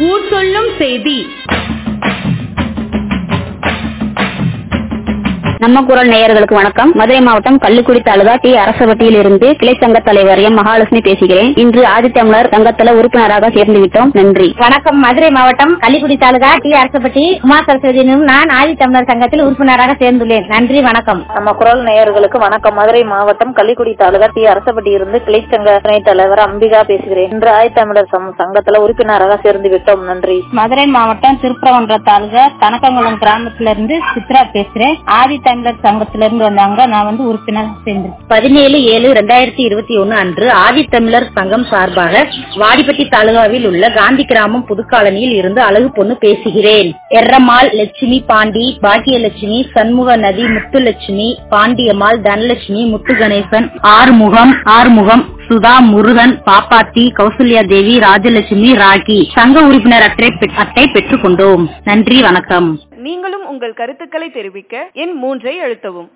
ஊர் சொல்லும் செய்தி நம்ம குரல் நேயர்களுக்கு வணக்கம் மதுரை மாவட்டம் கள்ளுக்குடி தாலுகா டி அரசவட்டியில் இருந்து கிளை சங்க தலைவர் எம் மகாலட்சுமி பேசுகிறேன் இன்று ஆதித்தமிழர் சங்கத்துல உறுப்பினராக சேர்ந்து விட்டோம் நன்றி வணக்கம் மதுரை மாவட்டம் கள்ளிக்குடி தாலுகா டி அரசப்பட்டி உமா சரஸ்வதி எனும் நான் ஆதி தமிழர் சங்கத்தில் உறுப்பினராக சேர்ந்துள்ளேன் நன்றி வணக்கம் நம்ம குரல் நேயர்களுக்கு வணக்கம் மதுரை மாவட்டம் கள்ளிக்குடி தாலுகா டி அரசப்பட்டி இருந்து கிளை சங்க துணைத் தலைவர் அம்பிகா பேசுகிறேன் இன்று ஆயத்தமிழர் சம்- சங்கத்துல உறுப்பினராக சேர்ந்து விட்டோம் நன்றி மதுரை மாவட்டம் திருப்பரங்குன்ற தாலுகா தனக்கங்குளம் கிராமத்துல இருந்து சித்ரா பேசுறேன் ஆதி தமிழர் சங்கத்துல இருந்து வந்தாங்க நான் வந்து உறுப்பினராக சேர்ந்திருக்கேன் பதினேழு ஏழு ரெண்டாயிரத்தி இருபத்தி ஒன்னு அன்று ஆதித்தமிழர் சங்கம் சார்பாக வாடிப்பட்டி தாலுகாவில் உள்ள காந்தி கிராமம் புதுக்காலனியில் இருந்து அழகு பொண்ணு பேசுகிறேன் எர்ரம்மாள் லட்சுமி பாண்டி பாக்கியலட்சுமி சண்முக நதி முத்துலட்சுமி பாண்டியம்மாள் தனலட்சுமி முத்து கணேசன் ஆறுமுகம் ஆறுமுகம் சுதா முருகன் பாப்பாத்தி கௌசல்யா தேவி ராஜலட்சுமி ராகி சங்க உறுப்பினர் அட்டை பெ- அட்டை பெற்றுக் கொண்டோம் நன்றி வணக்கம் நீங்களும் உங்கள் கருத்துக்களை தெரிவிக்க எண் மூன்றை அழுத்தவும்